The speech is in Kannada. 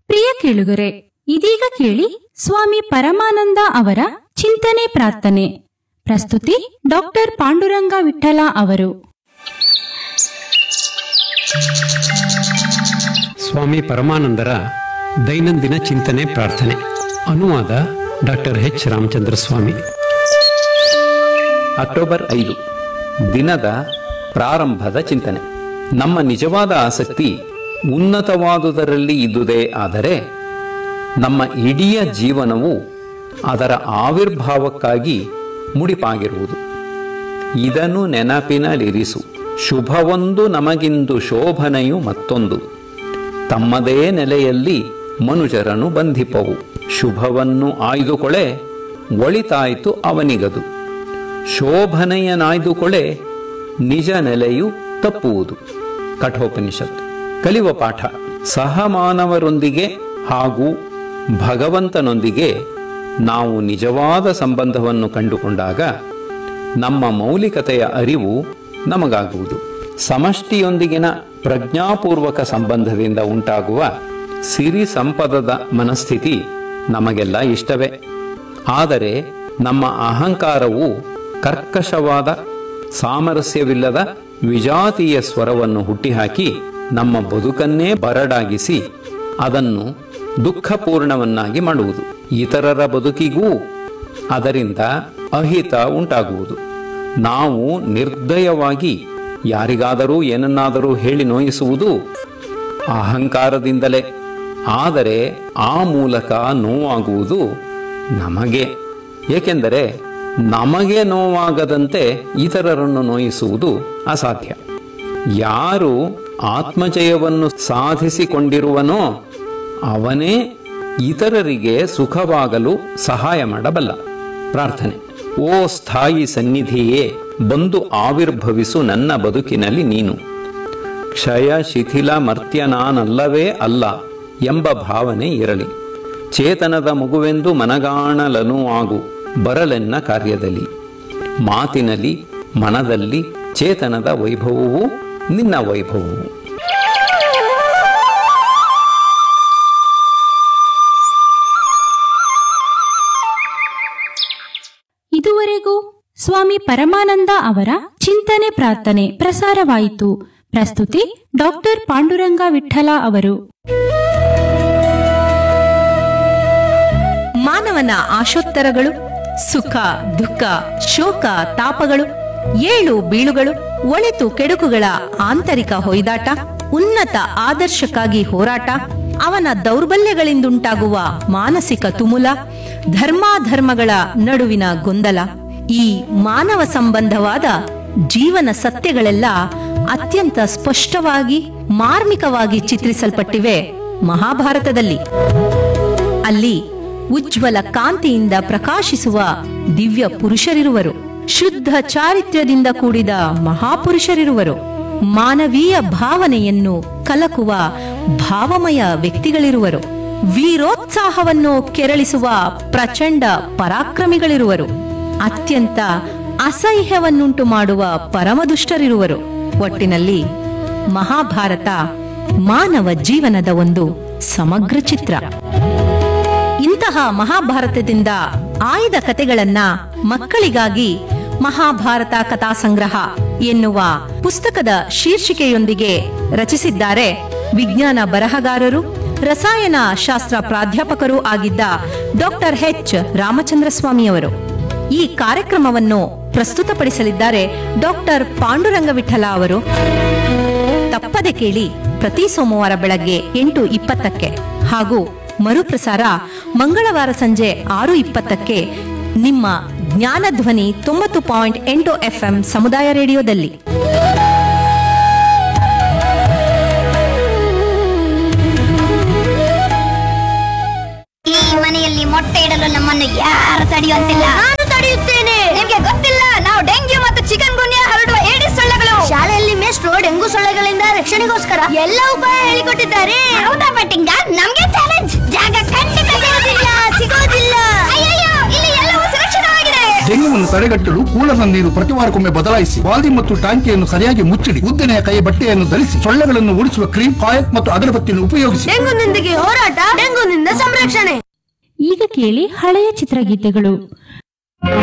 ಪ್ರಿಯ ಕೇಳುಗರೆ ಇದೀಗ ಕೇಳಿ ಸ್ವಾಮಿ ಪರಮಾನಂದ ಅವರ ಚಿಂತನೆ ಪ್ರಾರ್ಥನೆ ಪ್ರಸ್ತುತಿ ಡಾಕ್ಟರ್ ಪಾಂಡುರಂಗ ವಿಠಲ ಅವರು ಸ್ವಾಮಿ ಪರಮಾನಂದರ ದೈನಂದಿನ ಚಿಂತನೆ ಪ್ರಾರ್ಥನೆ ಅನುವಾದ doctor H Ramachandra Swami October ಐದು ದಿನದ ಪ್ರಾರಂಭದ ಚಿಂತನೆ ನಮ್ಮ ನಿಜವಾದ ಆಸಕ್ತಿ ಉನ್ನತವಾದುದರಲ್ಲಿ ಇದ್ದುದೇ ಆದರೆ ನಮ್ಮ ಇಡೀ ಜೀವನವು ಅದರ ಆವಿರ್ಭಾವಕ್ಕಾಗಿ ಮುಡಿಪಾಗಿರುವುದು ಇದನ್ನು ನೆನಪಿನಲ್ಲಿರಿಸು ಶುಭವೊಂದು ನಮಗಿಂದು ಶೋಭನೆಯು ಮತ್ತೊಂದು ತಮ್ಮದೇ ನೆಲೆಯಲ್ಲಿ ಮನುಜರನು ಬಂಧಿಪವು ಶುಭವನ್ನು ಆಯ್ದುಕೊಳೆ ಒಳಿತಾಯ್ತು ಅವನಿಗದು ಶೋಭನೆಯನಾಯ್ದುಕೊಳೆ ನಿಜ ನೆಲೆಯು ತಪ್ಪುವುದು ಕಠೋಪನಿಷತ್ತು ಕಲಿಯುವ ಪಾಠ ಸಹಮಾನವರೊಂದಿಗೆ ಹಾಗೂ ಭಗವಂತನೊಂದಿಗೆ ನಾವು ನಿಜವಾದ ಸಂಬಂಧವನ್ನು ಕಂಡುಕೊಂಡಾಗ ನಮ್ಮ ಮೌಲಿಕತೆಯ ಅರಿವು ನಮಗಾಗುವುದು ಸಮಷ್ಟಿಯೊಂದಿಗಿನ ಪ್ರಜ್ಞಾಪೂರ್ವಕ ಸಂಬಂಧದಿಂದ ಉಂಟಾಗುವ ಸಿರಿ ಸಂಪದದ ಮನಸ್ಥಿತಿ ನಮಗೆಲ್ಲ ಇಷ್ಟವೇ ಆದರೆ ನಮ್ಮ ಅಹಂಕಾರವು ಕರ್ಕಶವಾದ ಸಾಮರಸ್ಯವಿಲ್ಲದ ವಿಜಾತೀಯ ಸ್ವರವನ್ನು ಹುಟ್ಟಿಹಾಕಿ ನಮ್ಮ ಬದುಕನ್ನೇ ಬರಡಾಗಿಸಿ ಅದನ್ನು ದುಃಖಪೂರ್ಣವನ್ನಾಗಿ ಮಾಡುವುದು ಇತರರ ಬದುಕಿಗೂ ಅದರಿಂದ ಅಹಿತ ಉಂಟಾಗುವುದು ನಾವು ನಿರ್ದಯವಾಗಿ ಯಾರಿಗಾದರೂ ಏನನ್ನಾದರೂ ಹೇಳಿ ನೋಯಿಸುವುದು ಅಹಂಕಾರದಿಂದಲೇ ಆದರೆ ಆ ಮೂಲಕ ನೋವಾಗುವುದು ನಮಗೆ ಏಕೆಂದರೆ ನಮಗೆ ನೋವಾಗದಂತೆ ಇತರರನ್ನು ನೋಯಿಸುವುದು ಅಸಾಧ್ಯ ಯಾರು ಆತ್ಮಜಯವನ್ನು ಸಾಧಿಸಿಕೊಂಡಿರುವನೋ ಅವನೇ ಇತರರಿಗೆ ಸುಖವಾಗಲು ಸಹಾಯ ಮಾಡಬಲ್ಲ ಪ್ರಾರ್ಥನೆ ಓ ಸ್ಥಾಯಿ ಸನ್ನಿಧಿಯೇ ಬಂದು ಆವಿರ್ಭವಿಸು ನನ್ನ ಬದುಕಿನಲ್ಲಿ ನೀನು ಕ್ಷಯ ಶಿಥಿಲ ಮರ್ತ್ಯ ನಾನಲ್ಲವೇ ಅಲ್ಲ ಎಂಬ ಭಾವನೆ ಇರಲಿ ಚೇತನದ ಮಗುವೆಂದು ಮನಗಾಣಲನು ಆಗು ಬರಲೆನ್ನ ಕಾರ್ಯದಲ್ಲಿ ಮಾತಿನಲ್ಲಿ ಮನದಲ್ಲಿ ಚೇತನದ ವೈಭವವು ನಿನ್ನ ವೈಭವವು ಇದುವರೆಗೂ ಸ್ವಾಮಿ ಪರಮಾನಂದ ಅವರ ಚಿಂತನೆ ಪ್ರಾರ್ಥನೆ ಪ್ರಸಾರವಾಯಿತು ಪ್ರಸ್ತುತಿ ಡಾಕ್ಟರ್ ಪಾಂಡುರಂಗ ವಿಠಲ ಅವರು ಮಾನವನ ಆಶೋತ್ತರಗಳು ಸುಖ ದುಃಖ ಶೋಕ ತಾಪಗಳು ಏಳು ಬೀಳುಗಳು ಒಳಿತು ಕೆಡುಕುಗಳ ಆಂತರಿಕ ಹೊಯ್ದಾಟ ಉನ್ನತ ಆದರ್ಶಕ್ಕಾಗಿ ಹೋರಾಟ ಅವನ ದೌರ್ಬಲ್ಯಗಳಿಂದುಂಟಾಗುವ ಮಾನಸಿಕ ತುಮುಲ ಧರ್ಮಾಧರ್ಮಗಳ ನಡುವಿನ ಗೊಂದಲ ಈ ಮಾನವ ಸಂಬಂಧವಾದ ಜೀವನ ಸತ್ಯಗಳೆಲ್ಲ ಅತ್ಯಂತ ಸ್ಪಷ್ಟವಾಗಿ ಮಾರ್ಮಿಕವಾಗಿ ಚಿತ್ರಿಸಲ್ಪಟ್ಟಿವೆ ಮಹಾಭಾರತದಲ್ಲಿ ಅಲ್ಲಿ ಉಜ್ವಲ ಕಾಂತಿಯಿಂದ ಪ್ರಕಾಶಿಸುವ ದಿವ್ಯ ಪುರುಷರಿರುವರು ಶುದ್ಧ ಚಾರಿತ್ರ್ಯದಿಂದ ಕೂಡಿದ ಮಹಾಪುರುಷರಿರುವರು ಮಾನವೀಯ ಭಾವನೆಯನ್ನು ಕಲಕುವ ಭಾವಮಯ ವ್ಯಕ್ತಿಗಳಿರುವರು ವೀರೋತ್ಸಾಹವನ್ನು ಕೆರಳಿಸುವ ಪ್ರಚಂಡ ಪರಾಕ್ರಮಿಗಳಿರುವರು ಅತ್ಯಂತ ಅಸಹ್ಯವನ್ನುಂಟು ಮಾಡುವ ಪರಮದುಷ್ಟರಿರುವರು ಒಟ್ಟಿನಲ್ಲಿ ಮಹಾಭಾರತ ಮಾನವ ಜೀವನದ ಒಂದು ಸಮಗ್ರ ಚಿತ್ರ ಇಂತಹ ಮಹಾಭಾರತದಿಂದ ಆಯ್ದ ಕತೆಗಳನ್ನ ಮಕ್ಕಳಿಗಾಗಿ ಮಹಾಭಾರತ ಕಥಾ ಸಂಗ್ರಹ ಎನ್ನುವ ಪುಸ್ತಕದ ಶೀರ್ಷಿಕೆಯೊಂದಿಗೆ ರಚಿಸಿದ್ದಾರೆ ವಿಜ್ಞಾನ ಬರಹಗಾರರು ರಸಾಯನ ಶಾಸ್ತ್ರ ಪ್ರಾಧ್ಯಾಪಕರೂ ಆಗಿದ್ದ ಡಾಕ್ಟರ್ ಎಚ್ ರಾಮಚಂದ್ರ ಸ್ವಾಮಿಯವರು ಈ ಕಾರ್ಯಕ್ರಮವನ್ನು ಪ್ರಸ್ತುತಪಡಿಸಲಿದ್ದಾರೆ ಡಾಕ್ಟರ್ ಪಾಂಡುರಂಗ ವಿಠಲ ಅವರು ತಪ್ಪದೆ ಕೇಳಿ ಪ್ರತಿ ಸೋಮವಾರ ಬೆಳಗ್ಗೆ ಎಂಟು ಇಪ್ಪತ್ತಕ್ಕೆ ಹಾಗೂ ಮರುಪ್ರಸಾರ ಮಂಗಳವಾರ ಸಂಜೆ ಆರು ಇಪ್ಪತ್ತಕ್ಕೆ ನಿಮ್ಮ ಜ್ಞಾನಧ್ವನಿ ತೊಂಬತ್ತು ಪಾಯಿಂಟ್ ಎಂಟು ಎಫ್ಎಂ ಸಮುದಾಯ ರೇಡಿಯೋದಲ್ಲಿ ಈ ಮನೆಯಲ್ಲಿ ಮೊಟ್ಟೆ ಇಡಲು ನಮ್ಮನ್ನು ಯಾರು ತಡೆಯುವಂತಿಲ್ಲ ನಾನು ತಡೆಯುತ್ತೇನೆ ನಿಮ್ಗೆ ಗೊತ್ತಿಲ್ಲ ನಾವು ಡೆಂಗ್ಯೂ ಮತ್ತು ಚಿಕನ್ ಗುನ್ಯಾ ಹರಡುವ ಏಡಿಸ್ ಸೊಳ್ಳೆಗಳು ಶಾಲೆಯಲ್ಲಿ ಮೇಷ್ಟ್ರು ಡೆಂಗು ಸೊಳ್ಳೆಗಳಿಂದ ರಕ್ಷಣೆಗೋಸ್ಕರ ಎಲ್ಲ ಉಪಾಯ ಹೇಳಿಕೊಟ್ಟಿದ್ದಾರೆ ಹೌದಾ ಬಟ್ಟಿಂಗ ನಮ್ಗೆ ಚಾಲೆಂಜ್ ಜಾಗ ಖಂಡಿತ ಸಿಗೋದಿಲ್ಲ ಸಿಗೋದಿಲ್ಲ ಅಯ್ಯಯ್ಯೋ ಇಲ್ಲಿ ಎಲ್ಲವೂ ಸುರಕ್ಷಿತವಾಗಿದೆ ಡೆಂಗ್ಯೂವನ್ನು ತಡೆಗಟ್ಟಲು ಕೂಲರ್ನ ನೀರು ಪ್ರತಿವಾರಕ್ಕೊಮ್ಮೆ ಬದಲಾಯಿಸಿ ವಾಲ್ದಿ ಮತ್ತು ಟಾಂಕಿಯನ್ನು ಸರಿಯಾಗಿ ಮುಚ್ಚಿಡಿ ಉದ್ದನೆಯ ಕೈ ಬಟ್ಟೆಯನ್ನು ಧರಿಸಿ ಸೊಳ್ಳೆಗಳನ್ನು ಓಡಿಸುವ ಕ್ರೀಮ್ ಕಾಯಲ್ ಮತ್ತು ಅಗರಬತ್ತಿಯನ್ನು ಉಪಯೋಗಿಸಿ ಡೆಂಗುನೊಂದಿಗೆ ಹೋರಾಟ ಡೆಂಗುನಿಂದ ಸಂರಕ್ಷಣೆ ಈಗ ಕೇಳಿ ಹಳೆಯ ಚಿತ್ರಗೀತೆಗಳು